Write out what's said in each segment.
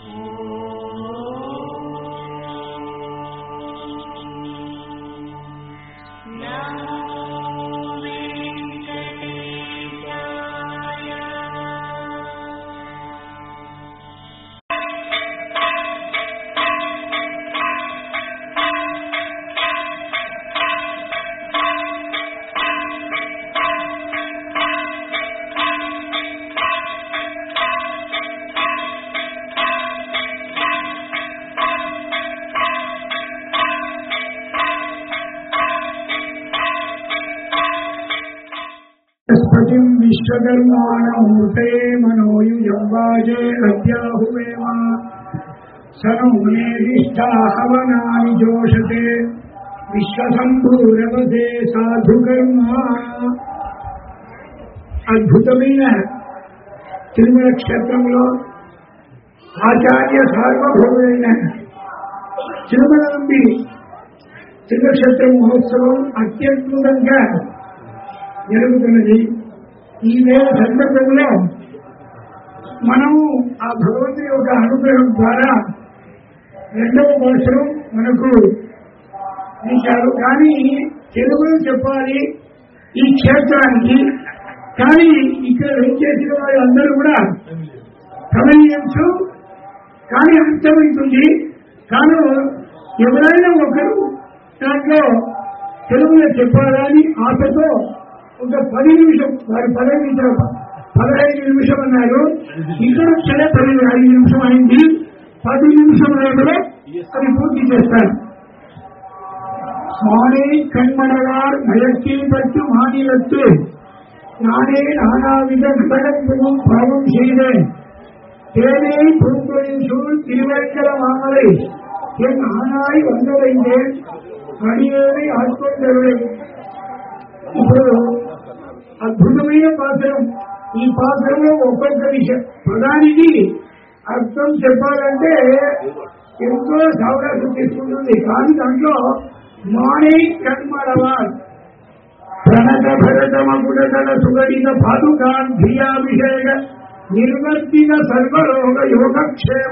బృహస్పతిం విశ్వకర్మాణమూర్తే మనోయుజంవాజే అద్యాహువేమ సనో నేదిష్టా హవనాని జోషతే విశ్వసంభూరవసే సాధుకర్మ అద్భుతమైన తిరుమల క్షేత్రంలో ఆచార్య సార్వభౌమైన తిరుమలంబి తిరుక్షేత్ర మహోత్సవం అత్యద్భుతంగా జరుగుతున్నది ఈ వేళ సందర్భంలో మనము ఆ భగవంతుని యొక్క అనుగ్రహం ద్వారా రెండవ భాషను మనకు ఇచ్చారు కానీ తెలుగులో చెప్పాలి ఈ క్షేత్రానికి కానీ ఇక్కడ చేసిన వారు అందరూ కూడా తమిళియన్స్ కానీ అర్థమవుతుంది కానీ ఎవరైనా ఒకరు దాంట్లో తెలుగులో చెప్పాలని ఆశతో ఒక పది నిమిషం వారి పదహైదు నిమిషం పదహైదు నిమిషం అన్నారు ఇక్కడ సరే పది ఐదు నిమిషం అయింది పది నిమిషం లోపల అది పూర్తి చేస్తారు స్వామి కண்மணவார் மயக்கில் பட்டு மாநிலத்து நானே நானாவித நடனத்துவம் பாவம் செய்தேன் தேனே பூங்கொழில் சூழ் திருவேங்கட மாமலை என் ஆனாய் வந்தடைந்தேன் அடியேனை ஆட்கொண்டவரை ఇప్పుడు అద్భుతమైన పాత్రం ఈ పాత్రలో ఒక్కొక్క విషయం ప్రధానికి అర్థం చెప్పాలంటే ఎంతో సావకాశం తీసుకుంటుంది కానీ దాంట్లో మానే కర్మడవాల్ ప్రణత భరతమగుడగల సుగడిన పాదుకాన్ ధియాభిషేక నిర్వర్తిన సర్వరోగ యోగక్షేమ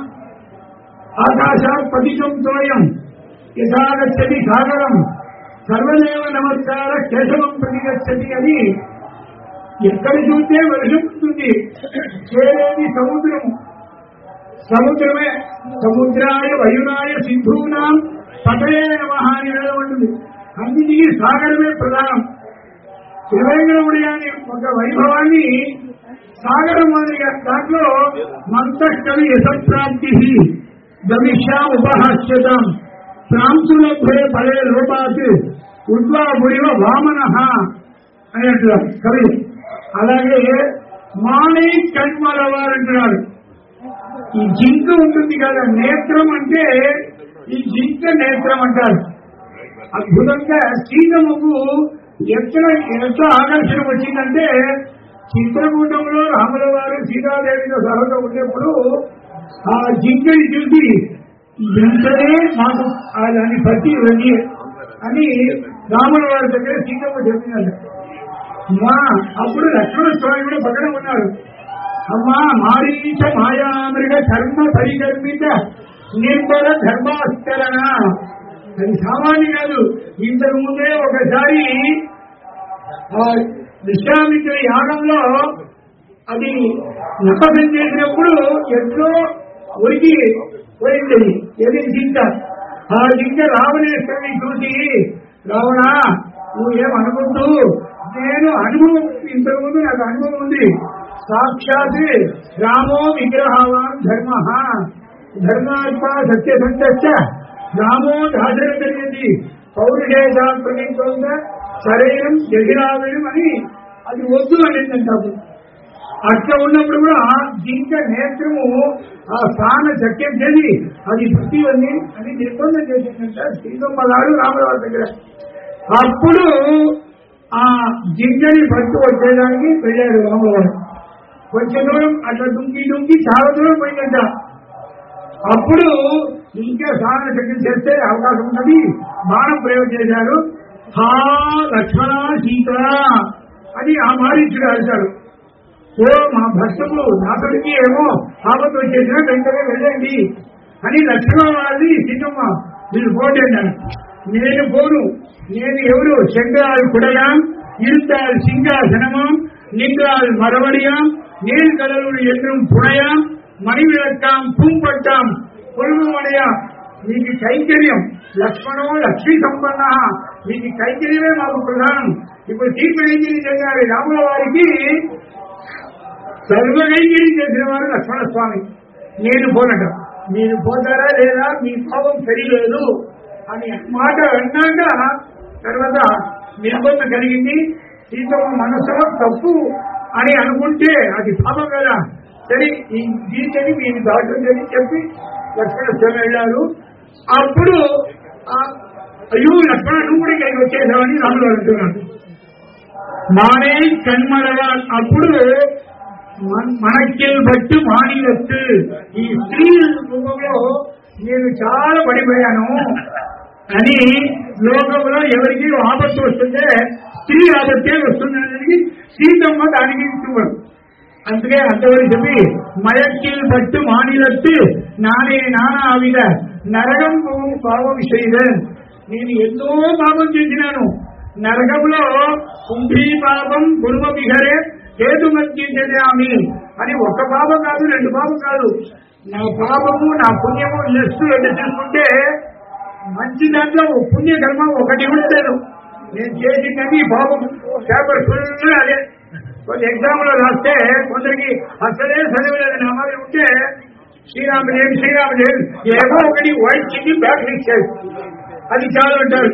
ఆకాశాత్ పతితం తోయం యథాగచ్చతి సాగరం సర్వదేవ నమస్కార కేశవం ప్రతిగచ్చతి అని ఎక్కడ చూస్తే వర్షం ఉంటుంది చేరేది సముద్రం సముద్రమే సముద్రాయ వయునాయ సింధూనాం పటయే నమ అని వేదం ఉంటుంది అన్నిటికీ సాగరమే ప్రధానం త్రివేంద్రముడి అని ఒక వైభవాన్ని సాగరం మాదిరిగా దాంట్లో మంతకవి యశప్రాప్తి గమిష్యా ఉపహాస్యతాం ప్రాంతులభ్రే పడే లోపాత్ ఉద్వా గుడివ వామన అని అంటున్నారు కవి అలాగే మానే కన్మలవారు అంటున్నాడు ఈ జింక ఉంటుంది కదా నేత్రం అంటే ఈ జింక నేత్రం అంటారు అద్భుతంగా సీతమ్మకు ఎక్కడ ఎంత ఆకర్షణ వచ్చిందంటే చిత్రకూటంలో రాముల వారు సీతాదేవితో సహజ ఉండేప్పుడు ఆ జింకని చూసి వెంటనే మాకు ఆ దాన్ని పట్టి ఇవ్వండి అని రాముల వారి దగ్గర సీతమ్మ చెప్పినారు మా అప్పుడు లక్ష్మణ స్వామి కూడా పక్కన ఉన్నారు అమ్మా మారీచ మాయామృగ కర్మ పరికర్మిత నిర్మల ధర్మాస్తరణ అది సామాన్య కాదు ఇంతకు ముందే ఒకసారి ఆ విశ్వామిత్ర యాగంలో అది నమ్మకం చేసినప్పుడు ఎట్లో ఉరికి పోయింది ఏది జింక ఆ జింక రావణేశ్వరిని చూసి రావణ నువ్వేమనుకుంటూ నేను అనుభవం ఇంతకు ముందు నాకు అనుభవం ఉంది సాక్షాత్ రామో విగ్రహవాన్ ధర్మ ధర్మాత్మ సత్యసంధ రామో దాసన కలిగింది పౌరుషేషా ప్రతించ శరీరం జగిరావేయం అని అది వద్దు అనిందంట అప్పుడు అట్లా ఉన్నప్పుడు కూడా జింక నేత్రము ఆ స్థాన సత్యం చేసి అది భక్తి ఉంది అని నిర్బంధం చేసిందంట శ్రీకమ్మ గారు రామరావు దగ్గర అప్పుడు ఆ జింకని పట్టు వచ్చేదానికి వెళ్ళాడు రామరావు కొంచెం దూరం అట్లా దుంకి దుంకి చాలా దూరం పోయిందంట అప్పుడు ఇంకా సాధన శక్తి చేస్తే అవకాశం ఉన్నది బాణం ప్రయోగం చేశారు హా లక్ష్మణ సీత అని ఆ మారీచుడు అరిచాడు ఓ మా భర్తకు నాతుడికి ఏమో ఆపత్తు వచ్చేసినా వెంటనే వెళ్ళండి అని లక్ష్మణ వాళ్ళని సీతమ్మ మీరు పోటీ అన్నారు నేను పోను నేను ఎవరు శంకరాలు కుడయాం இருந்தால் சிங்காசனமாம் நின்றால் மரவடியாம் நீர் கடலுள் என்றும் புனையாம் மணிவிளக்காம் பூம்பட்டாம் పొరుగుమడయా నీకు కైంకర్యం లక్ష్మణో లక్ష్మీ సంపన్న నీకు కైంకర్యమే మాకు ప్రధానం ఇప్పుడు సీత కైంకర్యం చేశారు రాముల వారికి సర్వ కైంకర్యం చేసిన వారు లక్ష్మణ స్వామి నేను పోనట మీరు పోతారా లేదా మీ భావం సరిలేదు అని మాట అన్నాక తర్వాత నిర్బంధం కలిగింది సీతమ్మ మనసులో తప్పు అని అనుకుంటే అది పాపం కదా సరే ఈ గీతని మీరు దాటుందని చెప్పి లక్ష్మణ స్వామి వెళ్ళారు అప్పుడు ఆ, అయ్యో లక్ష్మణ నువ్వు కూడా ఇక్కడికి వచ్చేసావని రాముడు అంటున్నాడు మానే కన్మడవాల్ అప్పుడు మన- మనకిల్ బట్టి మానివత్తు ఈ స్త్రీ రూపంలో నేను చాలా పడిపోయాను అని లోకంలో ఎవరికి ఆపత్తు వస్తుంటే స్త్రీ ఆపత్తే వస్తుందని సీతమ్మ దానికి ఇస్తున్నారు అందుకే అంతవరకు చెప్పి మయక్కిల్ పట్టు మానిలత్తు నానే నానావిధ నరకం పాప విషయ నేను ఎంతో పాపం చేసినాను నరకంలో కుంభీ పాపం గురుమ విహరే హేతు ఆమె అని ఒక పాపం కాదు రెండు పాపం కాదు నా పాపము నా పుణ్యము లెస్సు ఎంత చూసుకుంటే మంచి దాంట్లో పుణ్య కర్మ ఒకటి ఉండలేదు నేను చేసిందని పాపం పేపర్ ఫుల్ అదే కొన్ని ఎగ్జామ్ లో రాస్తే కొందరికి అసలే చదివలేదు నా మరి ఉంటే శ్రీరామ్ లేదు శ్రీరామ్ లేదు ఏమో ఒకటి వైట్ చిన్ని బ్యాక్ ఇచ్చారు అది చాలా ఉంటారు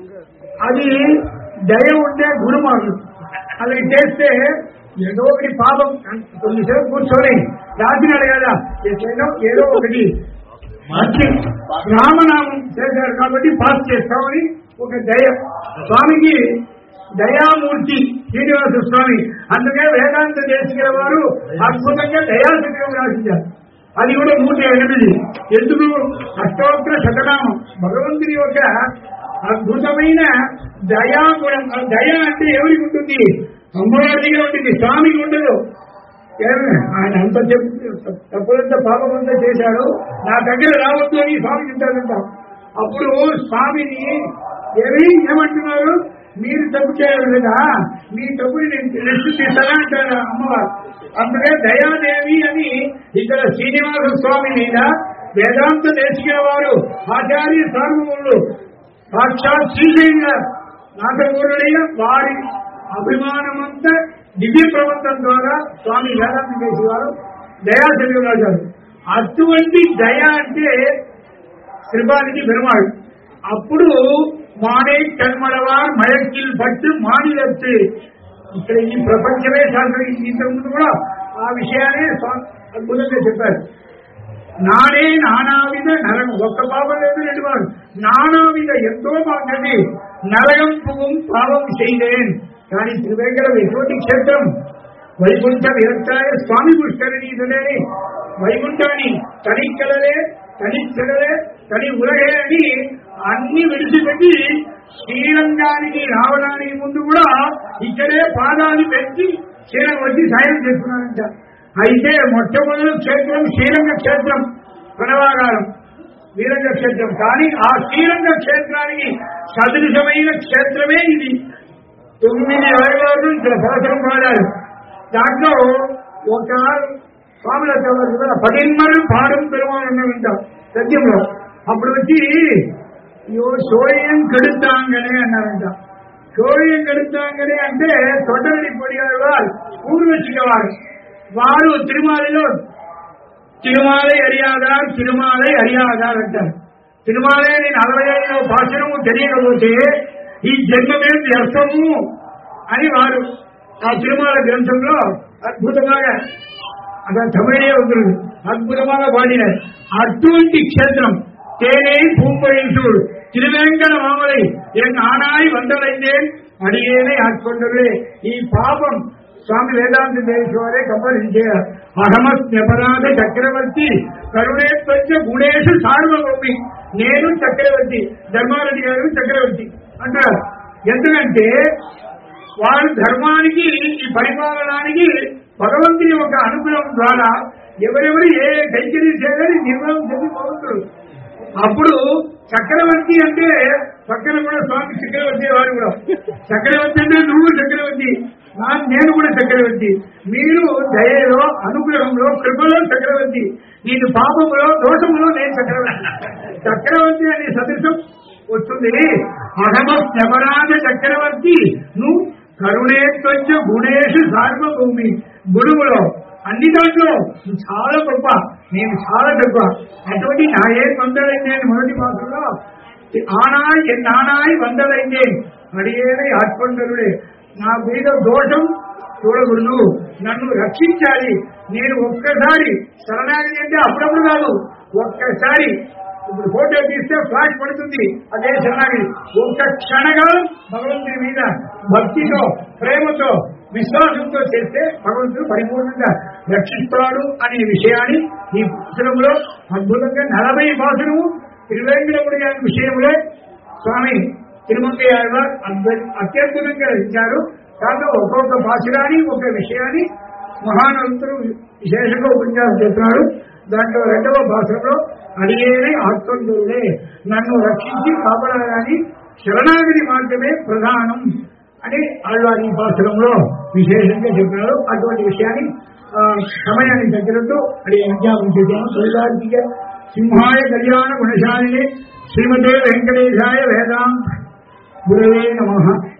అది దయ ఉంటే గురుమార్లు అది చేస్తే ఏదో ఒకటి పాపం కొద్దిసేపు కూర్చొని రాసినాడు కదా ఏదో ఏదో ఒకటి మంచి రామనామం చేశారు కాబట్టి పాస్ చేస్తామని ఒక దయ స్వామికి దయామూర్తి శ్రీనివాస స్వామి అందుకే వేదాంత దేశికుల వారు అద్భుతంగా దయాశకరం రాసించారు అది కూడా నూట ఎనిమిది ఎందుకు అష్టోత్తర శతనామం భగవంతుని యొక్క అద్భుతమైన దయాగుణం ఆ దయ అంటే ఎవరికి ఉంటుంది అమ్మవారిగా ఉంటుంది స్వామికి ఉండదు ఏమి? ఆయన అంత చెప్పు తప్పులంత పాపమంతా చేశాడు నా దగ్గర రావద్దు అని స్వామి చెప్తాడంట అప్పుడు స్వామిని ఏమి ఏమంటున్నారు మీరు తప్పు చేయాలి కదా మీ తప్పుని నేను రెస్ట్ తీస్తానా అంటారు అమ్మవారు అందుకే దయాదేవి అని ఇక్కడ శ్రీనివాస స్వామి మీద వేదాంత దేశిక వారు ఆచార్య సార్వములు సాక్షాత్ శ్రీశైల నాటకూరుడైన వారి అభిమానమంతా దివ్య ప్రబంధం ద్వారా స్వామి వేదాంత దేశి వారు దయాశంకర రాజారు అటువంటి దయ అంటే శ్రీపానికి పెరుమాడు అప్పుడు మానే కన్మడవార్ మయక్కిల్ పట్టు మానిలత్తు ఇక్కడ ఈ ప్రపంచమే శాస్త్రం ఇంతకు ముందు కూడా ఆ విషయాన్ని స్వా- అద్భుతంగా చెప్పారు నాడే నానావిధ నరకం ఒక్క పాపం లేదు రెండు వారు నానావిధ ఎంతో బాగుంటుంది నరకం పువ్వు పాపం చేయలేన్ కానీ త్రివేంకటం ఎటువంటి క్షేత్రం వైకుంఠ విరక్తాయ స్వామి పుష్కరిణి ఇదలేని వైకుంఠాన్ని తనిక్కలలే తనిచ్చలలే తని ఉరగే అని అన్ని విడిచిపెట్టి శ్రీరంగానికి రావడానికి ముందు కూడా ఇక్కడే పాదాలు పెంచి శ్రీరంగం వచ్చి సాయం చేస్తున్నారంట అయితే మొట్టమొదటి క్షేత్రం శ్రీరంగ క్షేత్రం ప్రణవాగారం వీరంగ క్షేత్రం కానీ ఆ శ్రీరంగ క్షేత్రానికి సదృశమైన క్షేత్రమే ఇది తొమ్మిది అరగారు ఇక్కడ సంవత్సరం పాడారు దాంట్లో ఒక స్వాముల పదిన్నర పాడం పెరుమాను వింటాం సత్యంలో అప్పుడు వచ్చి అయ్యో సోయం కడుతాంగనే అన్నారంట సోయం కడుతాంగనే అంటే తొట్టడి పొడిగారు వారు పూర్వచికవారు వారు తిరుమలలో తిరుమాలై అరియాదార్ తిరుమాలై అరియాదార్ అంటారు తిరుమాలై నేను అరవై ఐదో భాషణము తెలియకపోతే ఈ జన్మమే వ్యర్థము అని వారు ఆ తిరుమల గ్రంథంలో అద్భుతంగా అక్కడ తమిళే ఉంటుంది అద్భుతంగా పాడినారు అటువంటి క్షేత్రం తేనే பூம்பொழில் திருவேங்கட மாமலை என் ஆனாய் வந்தடைந்தேன் அடியேனை ஆட்கொண்டவே ఈ పాపం స్వామి వేదాంత దేశవారే కంపరించారు అహమస్యపరాధ చక్రవర్తి కరుణే పంచ గుణేషు సార్వభౌమి నేను చక్రవర్తి ధర్మారెడ్డి గారు చక్రవర్తి అంటారు ఎందుకంటే వారు ధర్మానికి ఈ పరిపాలనానికి భగవంతుని యొక్క అనుగ్రహం ద్వారా ఎవరెవరు ఏ కైకర్యం చేయాలని నిర్ణయం చేసి భగవంతుడు అప్పుడు చక్రవర్తి అంటే పక్కన కూడా స్వామి చక్రవర్తి వారు కూడా చక్రవర్తి అంటే నువ్వు చక్రవర్తి నా- నేను కూడా చక్రవర్తి మీరు దయలో అనుగ్రహంలో కృపలో చక్రవర్తి నేను పాపములో దోషములో నేను చక్రవర్తి చక్రవర్తి అనే సదృశం వస్తుంది అహమ శబరాజ చక్రవర్తి నువ్వు కరుణేత్వచ్చ గుణేషు సార్వభూమి గురువులో అన్ని దాంట్లో నువ్వు చాలా గొప్ప నేను చాలా గొప్ప అటువంటి నాయే వందలైందేన్ మొదటి మాసంలో ఆనాయ్ ఎన్ ఆనాయ్ వందలైందేన్ అడిగేది ఆత్మండరుడే నా మీద దోషం చూడకూడదు నన్ను రక్షించాలి నేను ఒక్కసారి శరణాగతి అంటే అప్పుడప్పుడు కాదు ఒక్కసారి ఇప్పుడు ఫోటో తీస్తే ఫ్లాష్ పడుతుంది అదే శరణాగతి ఒక్క క్షణకాలం భగవంతుని మీద భక్తితో ప్రేమతో విశ్వాసంతో చేస్తే భగవంతుడు పరిపూర్ణంగా రక్షిస్తాడు అనే విషయాన్ని ఈ పుస్తకంలో అద్భుతంగా నలభై భాషను తిరువేంద్రముడి గారి విషయంలో స్వామి తిరుమంగయ్య అత్యద్భుతంగా రచించారు దాంట్లో ఒక్కొక్క భాషగాని ఒక విషయాన్ని మహానంతులు విశేషంగా ఉపన్యాసం చేస్తున్నారు దాంట్లో రెండవ భాషలో అడిగేనే ఆత్మంతుడే నన్ను రక్షించి కాపాడాలని శరణాగతి మార్గమే ప్రధానం అని ఆళ్వారి ఈ భాషలంలో విశేషంగా చెప్పినారు అటువంటి విషయాన్ని ఆ, సమయాన్ని దగ్గరతో అది విజ్ఞాపం చేశాను తొలిదారికి సింహాయ కళ్యాణ గుణశాలిని శ్రీమతే వెంకటేశాయ వేదాంత గురవే నమ